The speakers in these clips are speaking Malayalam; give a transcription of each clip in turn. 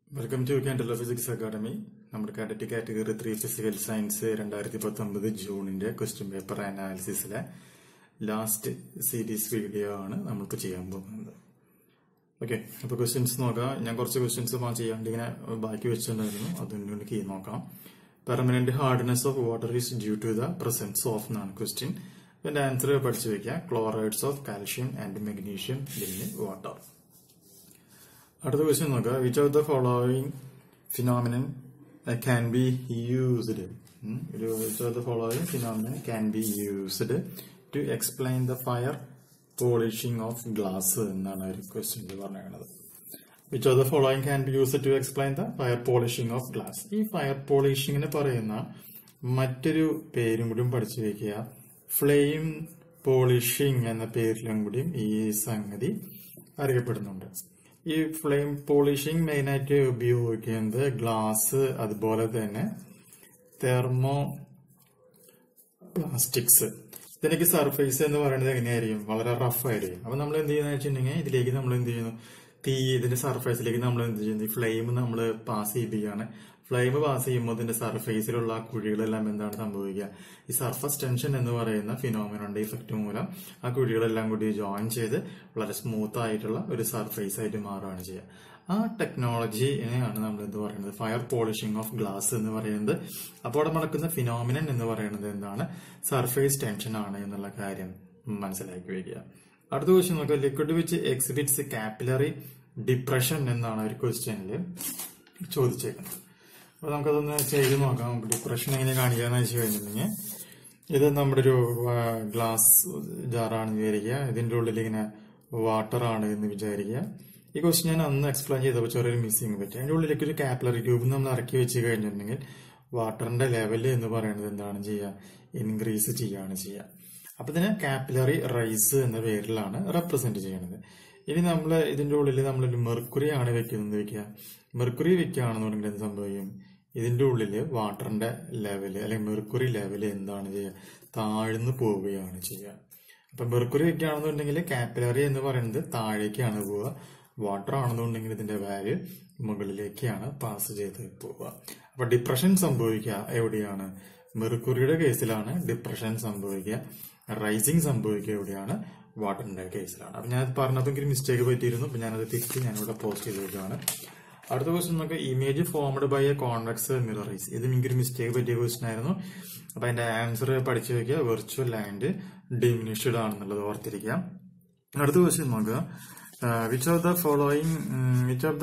welcome to Candela physics academy നമ്മുടെ KTET category three physical science രണ്ടായിരത്തി പത്തൊമ്പത് ജൂണിന്റെ ക്വസ്റ്റ്യൻ പേപ്പർ അനാലിസിസിലെ ലാസ്റ്റ് സീരീസ് വീഡിയോ ആണ് നമ്മൾക്ക് ചെയ്യാൻ പോകുന്നത് ഓക്കെ അപ്പൊ ക്വസ്റ്റ്യൻസ് നോക്കാം ഞാൻ കുറച്ച് ക്വസ്റ്റ്യൻസ് മാ ചെയ്യാണ്ട് ഇങ്ങനെ ബാക്കി വെച്ചിട്ടുണ്ടായിരുന്നു അതുകൊണ്ട് കീ നോക്കാം permanent hardness of water is due to the presence of എന്നാണ് ക്വസ്റ്റ്യൻ അതിന്റെ ആൻസർ പഠിച്ചു വെക്കാം chlorides of calcium and magnesium in water അടുത്ത ക്വസ്റ്റ്യൻ നോക്കുക which of the following phenomenon can be used which of the following phenomenon can be used to explain the fire polishing of glass എന്നാണ് ഒരു ക്വസ്റ്റ്യനിൽ പറഞ്ഞിരിക്കുന്നത് which of the following can be used to explain the fire polishing of glass ഈ ഫയർ പോളിഷിങ്ങിന് പറയുന്ന മറ്റൊരു പേരും കൂടിയും പഠിച്ചു വെക്കുക ഫ്ലെയിം പോളിഷിംഗ് എന്ന പേരിലും കൂടിയും ഈ സംഗതി അറിയപ്പെടുന്നുണ്ട് ഈ ഫ്ലെയിം പോളിഷിംഗ് മെയിനായിട്ട് ഉപയോഗിക്കുന്നത് ഗ്ലാസ് അതുപോലെ തന്നെ തെർമോ പ്ലാസ്റ്റിക്സ് ഇതിനൊക്കെ സർഫേസ് എന്ന് പറയുന്നത് എങ്ങനെയായിരിക്കും വളരെ റഫ് ആയിരിക്കും അപ്പൊ നമ്മൾ എന്ത് ചെയ്യുന്ന വെച്ചിട്ടുണ്ടെങ്കിൽ ഇതിലേക്ക് നമ്മൾ എന്ത് ചെയ്യുന്നു തീ ഇതിന്റെ സർഫേസിലേക്ക് നമ്മൾ എന്ത് ചെയ്യുന്നു ഈ ഫ്ലെയിം നമ്മൾ പാസ് ചെയ്യിപ്പിക്കുകയാണ് ഫ്ലെയിം പാസ് ചെയ്യുമ്പോൾ ഇതിന്റെ സർഫേസിലുള്ള ആ കുഴികളെല്ലാം എന്താണ് സംഭവിക്കുക ഈ സർഫസ് ടെൻഷൻ എന്ന് പറയുന്ന ഫിനോമിനോന്റെ ഇഫക്റ്റ് മൂലം ആ കുഴികളെല്ലാം കൂടി ജോയിൻ ചെയ്ത് വളരെ സ്മൂത്ത് ആയിട്ടുള്ള ഒരു സർഫേസ് ആയിട്ട് മാറുകയാണ് ചെയ്യുക ആ ടെക്നോളജിയാണ് നമ്മൾ എന്ത് പറയുന്നത് ഫയർ പോളിഷിംഗ് ഓഫ് ഗ്ലാസ് എന്ന് പറയുന്നത് അപ്പോൾ അവിടെ നടക്കുന്ന ഫിനോമിനൻ എന്ന് പറയുന്നത് എന്താണ് സർഫേസ് ടെൻഷൻ ആണ് എന്നുള്ള കാര്യം മനസ്സിലാക്കി വയ്ക്കുക അടുത്ത ക്വസ്റ്റ്യൻ നോക്കുക liquid which exhibits capillary depression എന്നാണ് ഒരു ക്വസ്റ്റ്യനിൽ ചോദിച്ചേക്കുന്നത് അപ്പൊ നമുക്കതൊന്ന് ചെയ്ത് നോക്കാം നമുക്ക് ഡിപ്രഷൻ എങ്ങനെ കാണിക്കാന്ന് വെച്ച് കഴിഞ്ഞിട്ടുണ്ടെങ്കിൽ ഇത് നമ്മുടെ ഒരു ഗ്ലാസ് ജാറാണെന്ന് വിചാരിക്കുക ഇതിന്റെ ഉള്ളിൽ ഇങ്ങനെ വാട്ടർ ആണ് എന്ന് വിചാരിക്കുക ഈ ക്വസ്റ്റ്യൻ ഞാൻ അന്ന് എക്സ്പ്ലെയിൻ ചെയ്തപ്പോൾ ചെറിയൊരു മിസ്സിങ് പറ്റി അതിന്റെ ഉള്ളിലേക്ക് ഒരു കാപ്പിലറി ട്യൂബ് നമ്മൾ ഇറക്കി വെച്ച് കഴിഞ്ഞിട്ടുണ്ടെങ്കിൽ വാട്ടറിന്റെ ലെവൽ എന്ന് പറയുന്നത് എന്താണ് ചെയ്യുക ഇൻക്രീസ് ചെയ്യുകയാണ് ചെയ്യുക അപ്പൊ ഇതിനെ കാപ്പിലറി റൈസ് എന്ന പേരിലാണ് റെപ്രസെന്റ് ചെയ്യുന്നത് ഇനി നമ്മൾ ഇതിന്റെ ഉള്ളിൽ നമ്മളൊരു മെർക്കുറി ആണ് വെക്കുന്നത് വെക്കുക മെർക്കുറി വെക്കുകയാണെന്നുണ്ടെങ്കിൽ എന്ത് സംഭവിക്കും ഇതിന്റെ ഉള്ളില് വാട്ടറിന്റെ ലെവല് അല്ലെങ്കിൽ മെർക്കുറി ലെവല് എന്താണ് ചെയ്യുക താഴ്ന്നു പോവുകയാണ് ചെയ്യുക അപ്പൊ മെർക്കുറി വെക്കുകയാണെന്നുണ്ടെങ്കിൽ കാപ്പിലറി എന്ന് പറയുന്നത് താഴേക്കാണ് പോവുക വാട്ടർ ആണെന്നുണ്ടെങ്കിൽ ഇതിന്റെ വാല്യൂ മുകളിലേക്കാണ് പാസ് ചെയ്ത് പോവുക അപ്പൊ ഡിപ്രഷൻ സംഭവിക്കുക എവിടെയാണ് മെർക്കുറിയുടെ കേസിലാണ് ഡിപ്രഷൻ സംഭവിക്കുക റൈസിങ് സംഭവിക്കുക എവിടെയാണ് വാട്ടറിന്റെ കേസിലാണ് അപ്പൊ ഞാൻ പറഞ്ഞപ്പോൾ എനിക്ക് മിസ്റ്റേക്ക് പറ്റിയിരുന്നു അപ്പൊ ഞാനത് തിരിച്ച് ഞാനിവിടെ പോസ്റ്റ് ചെയ്തിരിക്കുകയാണ് അടുത്ത ക്വസ്റ്റ്യൻ നമുക്ക് image formed by a convex mirror is ഇത് എനിക്കൊരു മിസ്റ്റേക്ക് പറ്റിയ ക്വസ്റ്റ്യൻ ആയിരുന്നു അപ്പൊ അതിന്റെ ആൻസർ പഠിച്ചു വെക്കുക വെർച്വൽ ആൻഡ് ഡിമിനിഷ്ഡ് ആണെന്നുള്ളത് ഓർത്തിരിക്കുക അടുത്ത ക്വസ്റ്റ്യൻ നോക്കുക which of the following which of the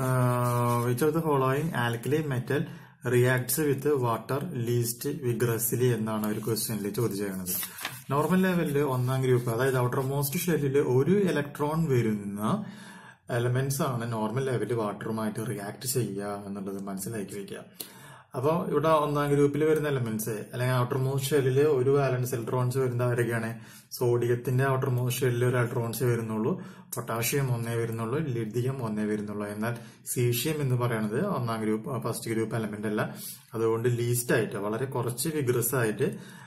which of the following alkali metal reacts with water least vigorously എന്നാണ് ഒരു ക്വസ്റ്റ്യനിൽ ചോദിച്ചിരിക്കുന്നത് നോർമൽ ലെവലിൽ ഒന്നാം ഗ്രൂപ്പ് അതായത് ഔട്ടർ മോസ്റ്റ് ഷെല്ലിൽ ഒരു ഇലക്ട്രോൺ വരുന്ന എലമെന്റ്സ് ആണ് നോർമൽ ലെവലിൽ വാട്ടറുമായിട്ട് റിയാക്ട് ചെയ്യുക എന്നുള്ളത് മനസ്സിലാക്കി വെക്കുക അപ്പോൾ ഇവിടെ ഒന്നാം ഗ്രൂപ്പിൽ വരുന്ന എലമെന്റ്സ് അല്ലെങ്കിൽ ഔട്ടർ മോസ്റ്റ് ഷെല്ലിൽ ഒരു വാലൻസ് ഇലക്ട്രോൺസ് വരുന്ന ആരൊക്കെയാണ് സോഡിയത്തിന്റെ ഔട്ടർ മോസ്റ്റ് ഷെല്ലിൽ ഒരു ഇലക്ട്രോൺസ് വരുന്നുള്ളൂ പൊട്ടാഷ്യം ഒന്നേ വരുന്നുള്ളൂ ലിഥിയം ഒന്നേ വരുന്നുള്ളൂ എന്നാൽ സീഷ്യം എന്ന് പറയുന്നത് ഒന്നാം ഗ്രൂപ്പ് ഫസ്റ്റ് ഗ്രൂപ്പ് എലമെന്റ് അല്ല അതുകൊണ്ട് ലീസ്റ്റ് ആയിട്ട് വളരെ കുറച്ച് വിഗ്രസ് ആയിട്ട്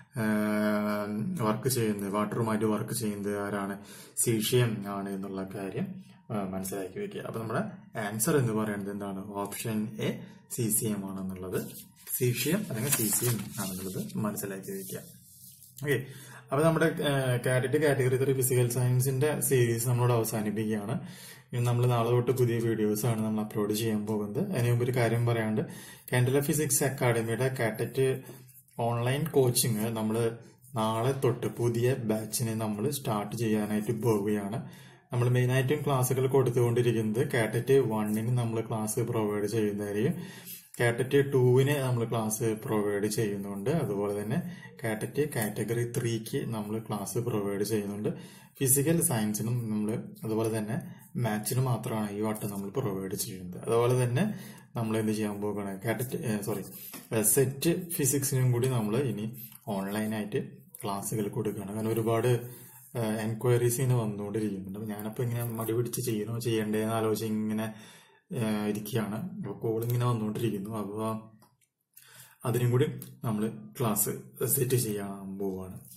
വർക്ക് ചെയ്യുന്നത് വാട്ടറുമായിട്ട് വർക്ക് ചെയ്യുന്നത് ആരാണ് സീഷ്യം ആണ് എന്നുള്ള കാര്യം മനസ്സിലാക്കി വെക്കുക അപ്പൊ നമ്മുടെ ആൻസർ എന്ന് പറയുന്നത് എന്താണ് option A C C M ആണെന്നുള്ളത് സീഷ്യം അല്ലെങ്കിൽ സി സി എം ആണെന്നുള്ളത് മനസ്സിലാക്കി വെക്കുക ഓക്കെ അപ്പൊ നമ്മുടെ കാറ്ററ്റ് കാറ്റഗറി ത്രീ ഫിസിക്കൽ സയൻസിന്റെ സീരീസ് നമ്മളോട് അവസാനിപ്പിക്കുകയാണ് ഇനി നമ്മൾ നാളെ തൊട്ട് പുതിയ വീഡിയോസ് ആണ് നമ്മൾ അപ്ലോഡ് ചെയ്യാൻ പോകുന്നത് അതിന് മുമ്പ് ഒരു കാര്യം പറയാണ്ട് കാൻഡല ഫിസിക്സ് അക്കാഡമിയുടെ കാറ്ററ്റ് ഓൺലൈൻ കോച്ചിങ് നമ്മൾ നാളെ തൊട്ട് പുതിയ ബാച്ചിനെ നമ്മൾ സ്റ്റാർട്ട് ചെയ്യാനായിട്ട് പോവുകയാണ് നമ്മൾ മെയിനായിട്ടും ക്ലാസ്സുകൾ കൊടുത്തുകൊണ്ടിരിക്കുന്നത് കാറ്ററ്റ് വണ്ണിന് നമ്മൾ ക്ലാസ് പ്രൊവൈഡ് ചെയ്യുന്നതായിരിക്കും കാറ്ററ്റ് ടൂവിന് നമ്മൾ ക്ലാസ് പ്രൊവൈഡ് ചെയ്യുന്നുണ്ട് അതുപോലെ തന്നെ കാറ്ററ്റ് കാറ്റഗറി ത്രീക്ക് നമ്മൾ ക്ലാസ് പ്രൊവൈഡ് ചെയ്യുന്നുണ്ട് ഫിസിക്കൽ സയൻസിനും നമ്മൾ അതുപോലെ തന്നെ മാത്സിന് മാത്രമാണ് ഈ വട്ടം നമ്മൾ പ്രൊവൈഡ് ചെയ്യുന്നത് അതുപോലെ തന്നെ നമ്മൾ എന്ത് ചെയ്യാൻ പോകുകയാണ് കാറ്ററ്റ് സോറി സെറ്റ് ഫിസിക്സിനും കൂടി നമ്മൾ ഇനി ഓൺലൈനായിട്ട് ക്ലാസ്സുകൾ കൊടുക്കുകയാണ് കാരണം ഒരുപാട് എൻക്വയറീസ് ഇങ്ങനെ വന്നുകൊണ്ടിരിക്കുന്നുണ്ട് അപ്പൊ ഞാനപ്പോ ഇങ്ങനെ മടി പിടിച്ച് ചെയ്യണോ ചെയ്യണ്ടേന്ന് ആലോചിച്ച് ഇങ്ങനെ ഇരിക്കുകയാണ് കോൾ ഇങ്ങനെ വന്നുകൊണ്ടിരിക്കുന്നു അപ്പോൾ അതിനും കൂടി നമ്മൾ ക്ലാസ് സെറ്റ് ചെയ്യാൻ പോവുകയാണ്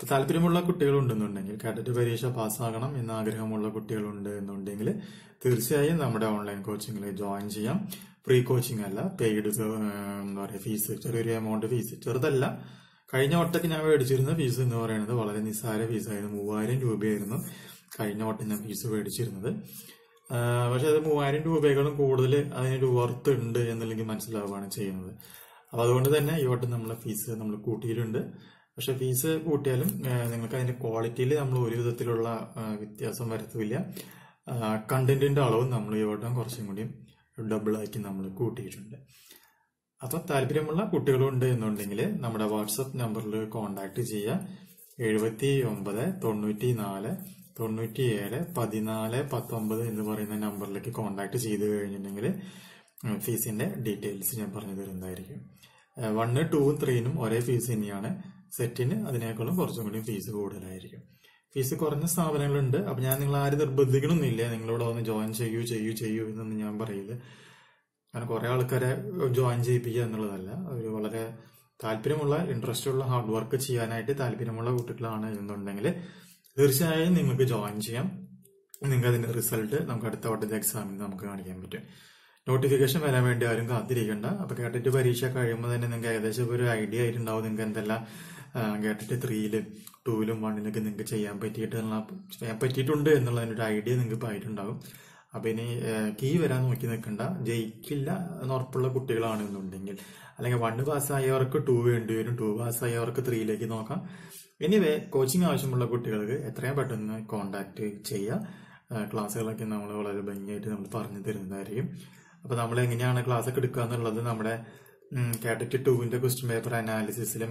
അപ്പൊ താല്പര്യമുള്ള കുട്ടികളുണ്ടെന്നുണ്ടെങ്കിൽ കാഡറ്റ് പരീക്ഷ പാസ്സാകണം എന്ന ആഗ്രഹമുള്ള കുട്ടികളുണ്ട് എന്നുണ്ടെങ്കിൽ തീർച്ചയായും നമ്മുടെ ഓൺലൈൻ കോച്ചിങ്ങിൽ ജോയിൻ ചെയ്യാം ഫ്രീ കോച്ചിങ് അല്ല പെയ്ഡ് എന്താ പറയുക ഫീസ് ചെറിയൊരു എമൗണ്ട് ഫീസ് ചെറുതല്ല കഴിഞ്ഞ വട്ടക്ക് ഞാൻ മേടിച്ചിരുന്ന ഫീസ് എന്ന് പറയുന്നത് വളരെ നിസ്സാര ഫീസായിരുന്നു മൂവായിരം രൂപയായിരുന്നു കഴിഞ്ഞ വട്ടം ഞാൻ ഫീസ് മേടിച്ചിരുന്നത് ആ, പക്ഷെ അത് മൂവായിരം രൂപയേക്കാളും കൂടുതൽ അതിനൊരു വർത്ത് ഉണ്ട് എന്നുള്ളെങ്കിൽ മനസ്സിലാവുകയാണ് ചെയ്യുന്നത് അപ്പൊ അതുകൊണ്ട് തന്നെ ഈ വട്ടം നമ്മളെ ഫീസ് നമ്മൾ കൂട്ടിയിട്ടുണ്ട് പക്ഷെ ഫീസ് കൂട്ടിയാലും ആ, നിങ്ങൾക്ക് അതിന്റെ ക്വാളിറ്റിയിൽ നമ്മൾ ഒരു വിധത്തിലുള്ള ആ, വ്യത്യാസം വരുത്തില്ല കണ്ടന്റിന്റെ അളവും നമ്മൾ ഈ വട്ടം കുറച്ചും കൂടി ഡബിൾ ആക്കി നമ്മൾ കൂട്ടിയിട്ടുണ്ട് അപ്പൊ താല്പര്യമുള്ള കുട്ടികളുണ്ട് എന്നുണ്ടെങ്കിൽ നമ്മുടെ വാട്സപ്പ് നമ്പറിൽ കോൺടാക്ട് ചെയ്യുക എഴുപത്തി ഒമ്പത് തൊണ്ണൂറ്റി നാല് തൊണ്ണൂറ്റി ഏഴ് പതിനാല് പത്തൊമ്പത് എന്ന് പറയുന്ന നമ്പറിലേക്ക് കോൺടാക്ട് ചെയ്ത് കഴിഞ്ഞിട്ടുണ്ടെങ്കിൽ ഫീസിന്റെ ഡീറ്റെയിൽസ് ഞാൻ പറഞ്ഞു തരുന്നതായിരിക്കും വണ്ണ് ടൂവും ത്രീനും ഒരേ ഫീസ് തന്നെയാണ് സെറ്റിന് അതിനേക്കാളും കുറച്ചും കൂടി ഫീസ് കൂടുതലായിരിക്കും ഫീസ് കുറഞ്ഞ സ്ഥാപനങ്ങളുണ്ട് അപ്പൊ ഞാൻ നിങ്ങൾ ആരും നിർബന്ധിക്കണമെന്നില്ല നിങ്ങളോട് ഒന്ന് ജോയിൻ ചെയ്യൂ ചെയ്യൂ ചെയ്യൂ എന്നൊന്നും ഞാൻ പറയില്ല കാരണം കുറെ ആൾക്കാരെ ജോയിൻ ചെയ്യിപ്പിക്കുക എന്നുള്ളതല്ല ഒരു വളരെ താല്പര്യമുള്ള ഇൻട്രസ്റ്റ് ഉള്ള ഹാർഡ് വർക്ക് ചെയ്യാനായിട്ട് താല്പര്യമുള്ള കുട്ടികളാണ് എന്നുണ്ടെങ്കിൽ തീർച്ചയായും നിങ്ങൾക്ക് ജോയിൻ ചെയ്യാം നിങ്ങൾക്ക് അതിന്റെ റിസൾട്ട് നമുക്ക് അടുത്ത വട്ടത്തെ എക്സാമിന് നമുക്ക് കാണിക്കാൻ പറ്റും നോട്ടിഫിക്കേഷൻ വരാൻ വേണ്ടി ആരും കാത്തിരിക്കണ്ട അപ്പൊ കേട്ടിട്ട് പരീക്ഷ കഴിയുമ്പോൾ തന്നെ നിങ്ങൾക്ക് ഏകദേശം ഒരു ഐഡിയ ആയിട്ടുണ്ടാവും നിങ്ങൾക്ക് എന്തെല്ലാം ആ, കേട്ടിട്ട് ത്രീയിലും ടൂവിലും വണ്ണിലൊക്കെ നിങ്ങൾക്ക് ചെയ്യാൻ പറ്റിയിട്ടുള്ള ചെയ്യാൻ പറ്റിയിട്ടുണ്ട് എന്നുള്ളതിന്റെ ഒരു ഐഡിയ നിങ്ങൾക്ക് ആയിട്ടുണ്ടാവും അപ്പൊ ഇനി കീ വരാൻ നോക്കി നിൽക്കണ്ട ജയിക്കില്ല എന്ന് ഉറപ്പുള്ള കുട്ടികളാണെന്നുണ്ടെങ്കിൽ അല്ലെങ്കിൽ വണ്ണ് പാസ്സായവർക്ക് ടു വേണ്ടി വരും ടു പാസ്സായവർക്ക് ത്രീയിലേക്ക് നോക്കാം എനിവേ കോച്ചിങ് ആവശ്യമുള്ള കുട്ടികൾക്ക് എത്രയും പെട്ടെന്ന് കോണ്ടാക്ട് ചെയ്യുക ആ, ക്ലാസ്സുകളൊക്കെ നമ്മൾ വളരെ ഭംഗിയായിട്ട് നമ്മൾ പറഞ്ഞു തരുന്നതായിരിക്കും അപ്പൊ നമ്മൾ എങ്ങനെയാണ് ക്ലാസ് ഒക്കെ എടുക്കുക എന്നുള്ളത് നമ്മുടെ കാറ്റഗറി ടുവിന്റെ ക്വസ്റ്റ്യൻ പേപ്പർ അനാലിസിസിലും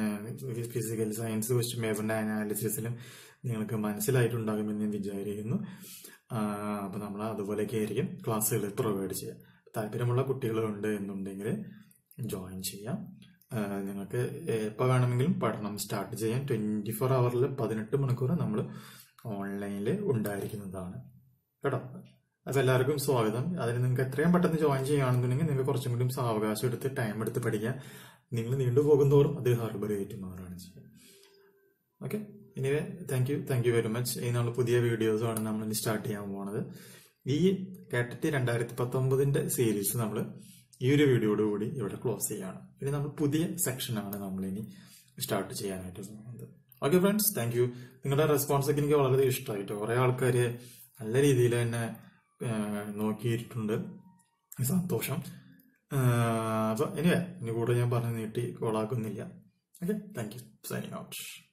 ഫിസിക്കൽ സയൻസ് ക്വസ്റ്റ്യൻ പേപ്പറിന്റെ അനാലിസിസിലും നിങ്ങൾക്ക് മനസ്സിലായിട്ടുണ്ടാകുമെന്ന് ഞാൻ വിചാരിക്കുന്നു ആ, അപ്പൊ നമ്മൾ അതുപോലെയൊക്കെ ആയിരിക്കും ക്ലാസ്സുകൾ പ്രൊവൈഡ് ചെയ്യുക താല്പര്യമുള്ള കുട്ടികളുണ്ട് എന്നുണ്ടെങ്കിൽ ജോയിൻ ചെയ്യാം ആ, നിങ്ങൾക്ക് എപ്പോൾ വേണമെങ്കിലും പഠനം സ്റ്റാർട്ട് ചെയ്യാം ട്വന്റി ഫോർ അവറിൽ പതിനെട്ട് മണിക്കൂർ നമ്മൾ ഓൺലൈനിൽ ഉണ്ടായിരിക്കുന്നതാണ് കേട്ടോ അപ്പൊ എല്ലാവർക്കും സ്വാഗതം അതിന് നിങ്ങൾക്ക് എത്രയും പെട്ടെന്ന് ജോയിൻ ചെയ്യുകയാണെന്നുണ്ടെങ്കിൽ നിങ്ങൾക്ക് കുറച്ചും കൂടി സാവകാശം എടുത്ത് ടൈം എടുത്ത് പഠിക്കാം നിങ്ങൾ നീണ്ടുപോകുന്തോറും അത് ഹാർബറേറ്റ് മാറുകയാണ് ചെയ്യുക ഓക്കെ ഇനി thank you thank you very much ഇനി നമ്മൾ പുതിയ വീഡിയോസാണ് നമ്മൾ ഇനി സ്റ്റാർട്ട് ചെയ്യാൻ പോകുന്നത് ഈ കേട്ടിട്ട് രണ്ടായിരത്തി പത്തൊമ്പതിന്റെ സീരീസ് നമ്മൾ ഈ ഒരു വീഡിയോയോട് കൂടി ഇവിടെ ക്ലോസ് ചെയ്യാണ് ഇനി നമ്മൾ പുതിയ സെക്ഷനാണ് നമ്മൾ ഇനി സ്റ്റാർട്ട് ചെയ്യാനായിട്ട് പോകുന്നത് ഓക്കെ ഫ്രണ്ട്സ് താങ്ക് യു നിങ്ങളുടെ റെസ്പോൺസ് ഒക്കെ എനിക്ക് വളരെ ഇഷ്ടമായിട്ട് കുറെ ആൾക്കാർ നല്ല രീതിയിൽ തന്നെ ആ, നോക്കിയിട്ടുണ്ട് സന്തോഷം ആ, അപ്പൊ ഇനി ഇനി കൂടെ ഞാൻ പറഞ്ഞ് നീട്ടി കോളാക്കുന്നില്ല okay thank you signing out